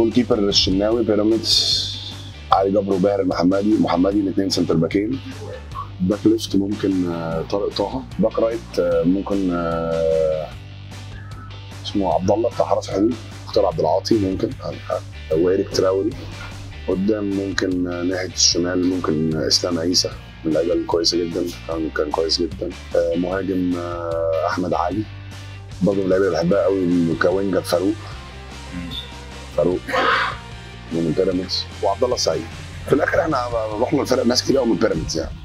جول كيبر الشناوي بيراميدز علي جبر وباهر المحمدي محمدي الاثنين سنتر باكين باك ليفت ممكن آه، طارق طه باك رايت آه، ممكن آه، اسمه عبد الله بتاع حرس الحدود مختار عبد العاطي ممكن آه، وإيريك تراوري قدام ممكن آه، ناحيه الشمال ممكن آه، اسلام عيسى من اللعيبه الكويسه جدا كان كان كويس جدا آه، مهاجم آه، احمد علي برضه من اللعيبه اللي بحبها قوي كوينجر فاروق فاروق من بيراميدز وعبد الله السعيد في الاخر احنا رحنا لفرق ناس كتير قوي من بيراميدز يعني